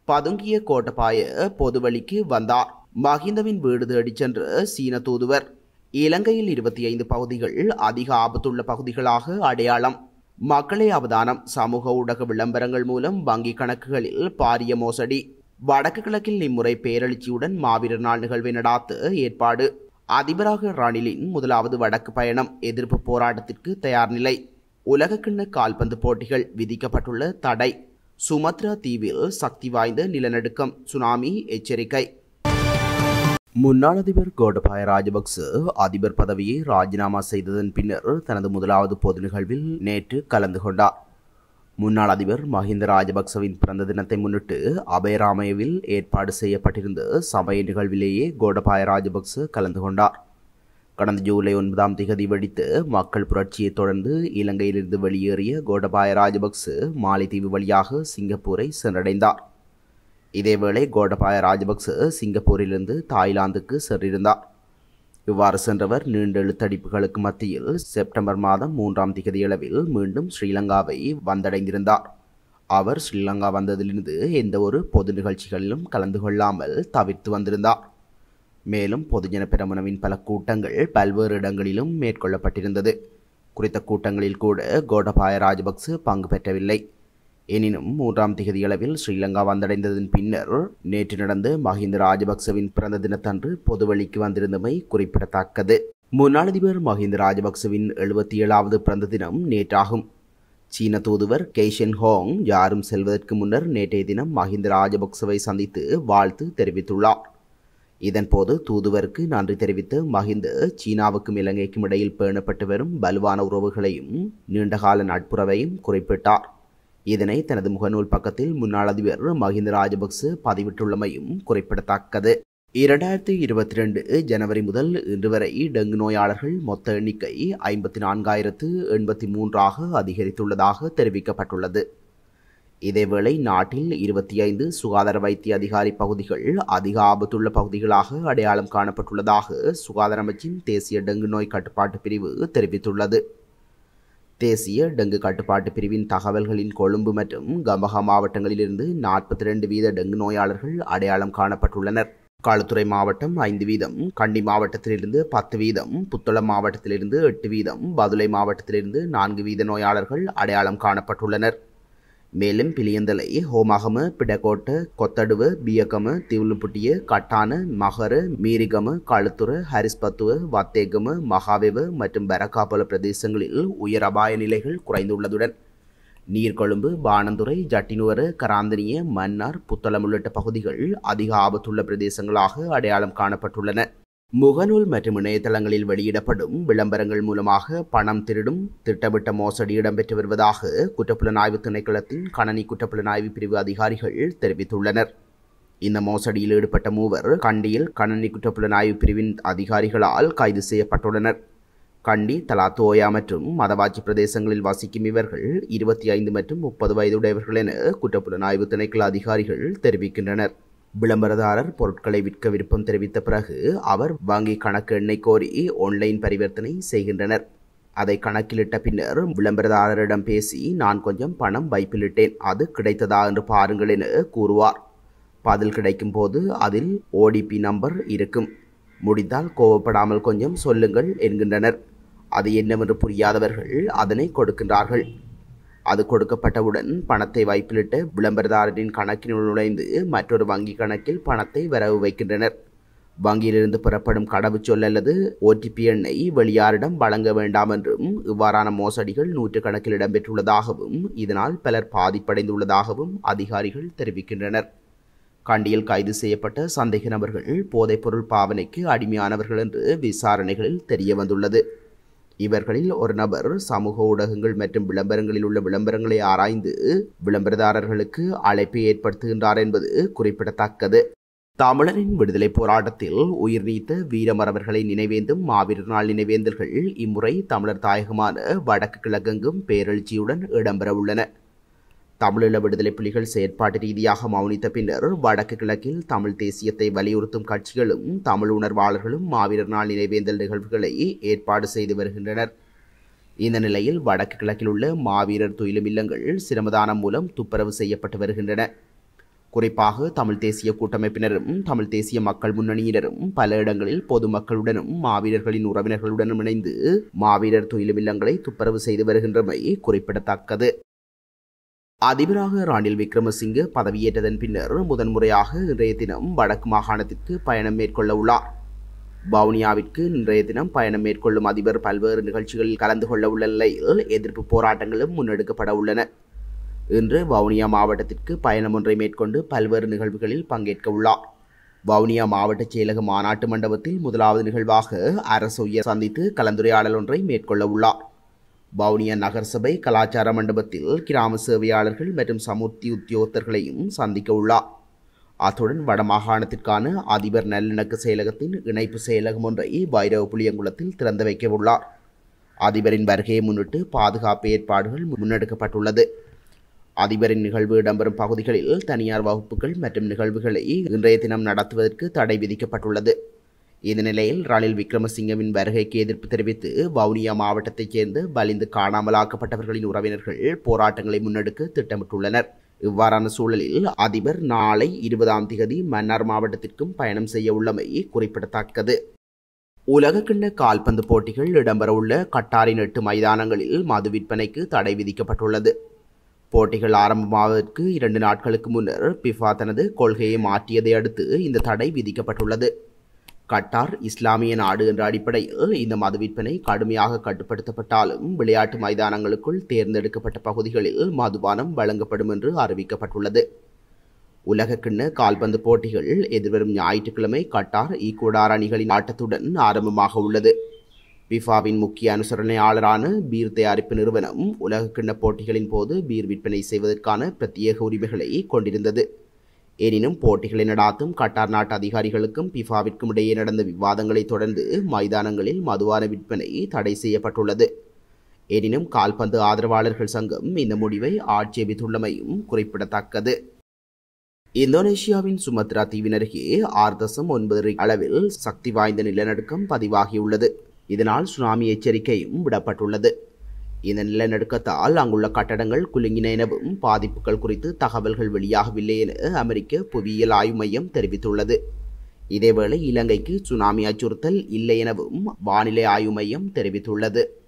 பதுங்கிய கோட்டபாய பொதுவழிக்கு வந்தார் மஹிந்தவின் வீடு தேடிச் சென்ற சீன தூதுவர் இலங்கையில் இருபத்தி ஐந்து பகுதிகள் அதிக ஆபத்துள்ள பகுதிகளாக அடையாளம் மக்களே அவதானம் சமூக ஊடக விளம்பரங்கள் மூலம் வங்கி கணக்குகளில் பாரிய மோசடி வடக்கு கிழக்கில் இம்முறை பேரெழுச்சியுடன் மாவீரர் நாள் நிகழ்வை நடாத்த ஏற்பாடு அதிபராக ரணிலின் முதலாவது வடக்கு பயணம் எதிர்ப்பு போராட்டத்திற்கு தயார் நிலை உலகக்கிண்ண கால்பந்து போட்டிகள் விதிக்கப்பட்டுள்ள தடை சுமத்ரா தீவில் சக்தி வாய்ந்த நிலநடுக்கம் சுனாமி எச்சரிக்கை முன்னாள் அதிபர் கோடபாய ராஜபக்ச அதிபர் பதவியை ராஜினாமா செய்ததன் பின்னர் தனது முதலாவது பொது நிகழ்வில் நேற்று கலந்து கொண்டார் முன்னாள் அதிபர் மஹிந்த ராஜபக்சவின் பிறந்த தினத்தை முன்னிட்டு அபயராமயவில் ஏற்பாடு செய்யப்பட்டிருந்த சமய நிகழ்விலேயே கோடபாய ராஜபக்ச கலந்து கொண்டார் கடந்த ஜூலை ஒன்பதாம் திகதி வெடித்து மக்கள் புரட்சியைத் தொடர்ந்து இலங்கையிலிருந்து வெளியேறிய கோடபாய ராஜபக்ச மாலைத்தீவு வழியாக சிங்கப்பூரை சென்றடைந்தார் இதேவேளை கோடபாய ராஜபக்ச சிங்கப்பூரிலிருந்து தாய்லாந்துக்கு சென்றிருந்தார் இவ்வாறு சென்றவர் நீண்ட எழுத்தடிப்புகளுக்கு மத்தியில் செப்டம்பர் மாதம் மூன்றாம் திகதியளவில் மீண்டும் ஸ்ரீலங்காவை வந்தடைந்திருந்தார் அவர் ஸ்ரீலங்கா வந்ததிலிருந்து எந்த ஒரு பொது நிகழ்ச்சிகளிலும் கலந்து கொள்ளாமல் தவிர்த்து வந்திருந்தார் மேலும் பொதுஜன பெரமுனவின் பல கூட்டங்கள் பல்வேறு இடங்களிலும் மேற்கொள்ளப்பட்டிருந்தது குறித்த கூட்டங்களில் கூட கோடபாய ராஜபக்ச பங்கு பெற்றவில்லை எனினும் மூன்றாம் திகதியளவில் ஸ்ரீலங்கா வந்தடைந்ததன் பின்னர் நேற்று நடந்த மஹிந்த ராஜபக்சவின் பிறந்த தினத்தன்று பொதுவழிக்கு வந்திருந்தமை குறிப்பிடத்தக்கது முன்னாள் அதிபர் மஹிந்த ராஜபக்சவின் எழுபத்தி ஏழாவது பிறந்த தினம் நேற்றாகும் சீன தூதுவர் கெய்ஷென் ஹோங் யாரும் செல்வதற்கு முன்னர் நேற்றைய தினம் மஹிந்த ராஜபக்சவை சந்தித்து வாழ்த்து தெரிவித்துள்ளார் இதன்போது தூதுவருக்கு நன்றி தெரிவித்து மஹிந்த சீனாவுக்கும் இலங்கைக்கும் இடையில் பேணப்பட்டு வரும் வலுவான உறவுகளையும் நீண்டகால நட்புறவையும் குறிப்பிட்டார் இதனை தனது முகநூல் பக்கத்தில் முன்னாள் அதிபர் மஹிந்த ராஜபக்ச பதிவிட்டுள்ளமையும் குறிப்பிடத்தக்கது இரண்டாயிரத்தி இருபத்தி ரெண்டு ஜனவரி முதல் இன்று வரை டெங்கு நோயாளர்கள் மொத்த எண்ணிக்கை ஐம்பத்தி நான்காயிரத்து எண்பத்தி மூன்றாக அதிகரித்துள்ளதாக தெரிவிக்கப்பட்டுள்ளது இதேவேளை நாட்டில் இருபத்தி ஐந்து சுகாதார வைத்திய அதிகாரி பகுதிகள் அதிக ஆபத்துள்ள பகுதிகளாக அடையாளம் காணப்பட்டுள்ளதாக சுகாதார அமைச்சின் தேசிய டெங்கு நோய் கட்டுப்பாட்டு பிரிவு தெரிவித்துள்ளது தேசிய டெங்கு கட்டுப்பாட்டு பிரிவின் தகவல்களின் கொழும்பு மற்றும் கம்பஹா மாவட்டங்களிலிருந்து நாற்பத்தி ரெண்டு வீத டெங்கு நோயாளர்கள் அடையாளம் காணப்பட்டுள்ளனர் களுத்துறை மாவட்டம் ஐந்து வீதம் கண்டி மாவட்டத்திலிருந்து பத்து வீதம் புத்தளம் மாவட்டத்திலிருந்து எட்டு வீதம் பதுளை மாவட்டத்திலிருந்து நான்கு வீத நோயாளர்கள் அடையாளம் காணப்பட்டுள்ளனர் மேலும் பிலியந்தலை ஹோமகம பிடகோட்ட கொத்தடுவ பியகம திவுலுப்புட்டிய கட்டான மகர மீரிகம களுத்துற ஹரிஸ்பத்துவ வத்தேகம மகாவெவ மற்றும் பெரக்காபல பிரதேசங்களில் உயர் அபாய நிலைகள் குறைந்துள்ளதுடன் நீர்கொழும்பு பானந்துறை ஜட்டினுவர கராந்தனிய மன்னார் புத்தளம் உள்ளிட்ட பகுதிகள் அதிக ஆபத்துள்ள பிரதேசங்களாக அடையாளம் காணப்பட்டுள்ளன முகநூல் மற்றும் இணையதளங்களில் வெளியிடப்படும் விளம்பரங்கள் மூலமாக பணம் திருடும் திட்டமிட்ட மோசடி இடம்பெற்று வருவதாக குற்றப்புலனாய்வு திணைக்களத்தின் கணனி குற்றப்புலனாய்வு பிரிவு அதிகாரிகள் தெரிவித்துள்ளனர் இந்த மோசடியில் ஈடுபட்ட மூவர் கண்டியில் கணனி குற்றப்புலனாய்வு பிரிவின் அதிகாரிகளால் கைது செய்யப்பட்டுள்ளனர் கண்டி தலாத்தோயா மற்றும் மதவாச்சி பிரதேசங்களில் வசிக்கும் இவர்கள் இருபத்தி ஐந்து மற்றும் முப்பது வயதுடையவர்கள் என குற்றப்புலனாய்வு திணைக்கள அதிகாரிகள் தெரிவிக்கின்றனர் விளம்பரதாரர் பொருட்களை விற்க விருப்பம் தெரிவித்த பிறகு அவர் வங்கி கணக்கு எண்ணை கோரி ஆன்லைன் பரிவர்த்தனை செய்கின்றனர் அதை கணக்கிலிட்ட பின்னர் விளம்பரதாரரிடம் பேசி நான் கொஞ்சம் பணம் வைப்பிலிட்டேன் அது கிடைத்ததா என்று பாருங்கள் என கூறுவார் பதில் கிடைக்கும் போது அதில் ஓடிபி நம்பர் இருக்கும் முடிந்தால் கோவப்படாமல் கொஞ்சம் சொல்லுங்கள் என்கின்றனர் அது என்னவென்று புரியாதவர்கள் அதனை கொடுக்கின்றார்கள் அது கொடுக்கப்பட்டவுடன் பணத்தை வைப்பிலிட்டு விளம்பரதாரரின் கணக்கினுள் நுழைந்து மற்றொரு வங்கி கணக்கில் பணத்தை வரவு வைக்கின்றனர் வங்கியிலிருந்து பெறப்படும் கடவுச்சொல் அல்லது ஓடிபி எண்ணை வெளியாரிடம் வழங்க வேண்டாம் என்றும் இவ்வாறான மோசடிகள் நூற்றுக்கணக்கில் இடம்பெற்றுள்ளதாகவும் இதனால் பலர் பாதிப்படைந்துள்ளதாகவும் அதிகாரிகள் தெரிவிக்கின்றனர் கண்டியில் கைது செய்யப்பட்ட சந்தேக நபர்கள் போதைப்பொருள் பாவனைக்கு அடிமையானவர்கள் என்று விசாரணைகளில் தெரிய வந்துள்ளது இவர்களில் ஒரு நபர் சமூக ஊடகங்கள் மற்றும் விளம்பரங்களில் உள்ள விளம்பரங்களை ஆராய்ந்து விளம்பரதாரர்களுக்கு அழைப்பை ஏற்படுத்துகின்றார் என்பது குறிப்பிடத்தக்கது தமிழரின் விடுதலை போராட்டத்தில் உயிர் நீத்த வீரமரவர்களை நினைவேந்தும் மாவீரர் நாள் நினைவேந்தல்கள் இம்முறை தமிழர் தாயகமான வடக்கு கிழக்கெங்கும் பேரெழுச்சியுடன் இடம்பெறவுள்ளன தமிழீழ விடுதலை புலிகள் செயற்பாட்டு ரீதியாக மௌனித்த பின்னர் வடக்கு கிழக்கில் தமிழ் தேசியத்தை வலியுறுத்தும் கட்சிகளும் தமிழ் உணர்வாளர்களும் மாவீரர் நாள் நினைவேந்தல் நிகழ்வுகளை ஏற்பாடு செய்து வருகின்றனர் இந்த நிலையில் வடக்கு கிழக்கில் உள்ள மாவீரர் துயிலும் இல்லங்கள் சிரமதானம் மூலம் துப்புரவு செய்யப்பட்டு வருகின்றன குறிப்பாக தமிழ் தேசிய கூட்டமைப்பினரும் தமிழ் தேசிய மக்கள் முன்னணியினரும் பல இடங்களில் பொதுமக்களுடனும் மாவீரர்களின் உறவினர்களுடனும் இணைந்து மாவீரர் துயிலுமில்லங்களை துப்புரவு செய்து வருகின்றமை குறிப்பிடத்தக்கது அதிபராக ராணில் விக்ரமசிங்க பதவியேற்றதன் பின்னர் முதன்முறையாக இன்றைய தினம் வடக்கு மாகாணத்திற்கு பயணம் மேற்கொள்ள உள்ளார் வவுனியாவிற்கு இன்றைய தினம் பயணம் மேற்கொள்ளும் அதிபர் பல்வேறு நிகழ்ச்சிகளில் கலந்து கொள்ள உள்ள நிலையில் எதிர்ப்பு போராட்டங்களும் முன்னெடுக்கப்பட உள்ளன இன்று வவுனியா மாவட்டத்திற்கு பயணம் ஒன்றை மேற்கொண்டு பல்வேறு நிகழ்வுகளில் பங்கேற்க உள்ளார் வவுனியா மாவட்ட செயலக மாநாட்டு மண்டபத்தில் முதலாவது நிகழ்வாக அரசு உயர் சந்தித்து கலந்துரையாடல் ஒன்றை மேற்கொள்ள உள்ளார் வவுனியா நகரசபை கலாச்சார மண்டபத்தில் கிராம சேவையாளர்கள் மற்றும் சமுர்த்தி உத்தியோகத்தர்களையும் சந்திக்க உள்ளார் அத்துடன் வடமாகாணத்திற்கான அதிபர் நல்லிணக்க செயலகத்தின் இணைப்பு செயலகம் ஒன்றை வைரவ புளியங்குளத்தில் திறந்து வைக்க உள்ளார் அதிபரின் வருகையை முன்னிட்டு பாதுகாப்பு ஏற்பாடுகள் முன்னெடுக்கப்பட்டுள்ளது அதிபரின் நிகழ்வு இடம்பெறும் பகுதிகளில் தனியார் வகுப்புகள் மற்றும் நிகழ்வுகளை இன்றைய தினம் நடத்துவதற்கு தடை விதிக்கப்பட்டுள்ளது இந்த நிலையில் ரணில் விக்ரமசிங்கவின் வருகைக்கு எதிர்ப்பு தெரிவித்து வவுனியா மாவட்டத்தைச் சேர்ந்த வலிந்து காணாமலாக்கப்பட்டவர்களின் உறவினர்கள் போராட்டங்களை முன்னெடுக்க திட்டமிட்டுள்ளனர் இவ்வாறான சூழலில் அதிபர் நாளை இருபதாம் திகதி மன்னார் மாவட்டத்திற்கும் பயணம் செய்ய உள்ளமை குறிப்பிடத்தக்கது உலகக்கிண்ண கால்பந்து போட்டிகள் இடம்பெறவுள்ள கட்டாரின் எட்டு மைதானங்களில் மது விற்பனைக்கு தடை விதிக்கப்பட்டுள்ளது போட்டிகள் ஆரம்பமாவதற்கு இரண்டு நாட்களுக்கு முன்னர் பிஃபா தனது கொள்கையை மாற்றியதை அடுத்து இந்த தடை விதிக்கப்பட்டுள்ளது கட்டார் இஸ்லாமிய நாடு என்ற அடிப்படையில் இந்த மது விற்பனை கடுமையாக கட்டுப்படுத்தப்பட்டாலும் விளையாட்டு மைதானங்களுக்குள் தேர்ந்தெடுக்கப்பட்ட பகுதிகளில் மதுபானம் வழங்கப்படும் என்று அறிவிக்கப்பட்டுள்ளது உலகக்கிண்ண கால்பந்து போட்டிகள் எதிர்வரும் ஞாயிற்றுக்கிழமை கட்டார் ஈக்குவடார் அணிகளின் ஆட்டத்துடன் ஆரம்பமாக உள்ளது பிஃபாவின் முக்கிய அனுசரணையாளரான பீர் தயாரிப்பு நிறுவனம் உலகக்கிண்ண போட்டிகளின் போது பீர் விற்பனை செய்வதற்கான பிரத்யேக உரிமைகளை கொண்டிருந்தது எனினும் போட்டிகளை நடாத்தும் கட்டார் நாட்டு அதிகாரிகளுக்கும் பிஃபாவிற்கும் இடையே நடந்த விவாதங்களை தொடர்ந்து மைதானங்களில் மதுவான விற்பனை தடை செய்யப்பட்டுள்ளது எனினும் கால்பந்து ஆதரவாளர்கள் சங்கம் இந்த முடிவை ஆட்சேபித்துள்ளமையும் குறிப்பிடத்தக்கது இந்தோனேஷியாவின் சுமத்ரா தீவின் அருகே ஆறு தசம் ஒன்பது அளவில் சக்தி வாய்ந்த நிலநடுக்கம் பதிவாகியுள்ளது இதனால் சுனாமி எச்சரிக்கையும் விடப்பட்டுள்ளது இந்த நிலநடுக்கத்தால் அங்குள்ள கட்டடங்கள் குலுங்கின எனவும் பாதிப்புகள் குறித்து தகவல்கள் வெளியாகவில்லை என அமெரிக்க புவியியல் ஆய்வு மையம் தெரிவித்துள்ளது இதேவேளை இலங்கைக்கு சுனாமி அச்சுறுத்தல் இல்லை எனவும் வானிலை ஆய்வு மையம் தெரிவித்துள்ளது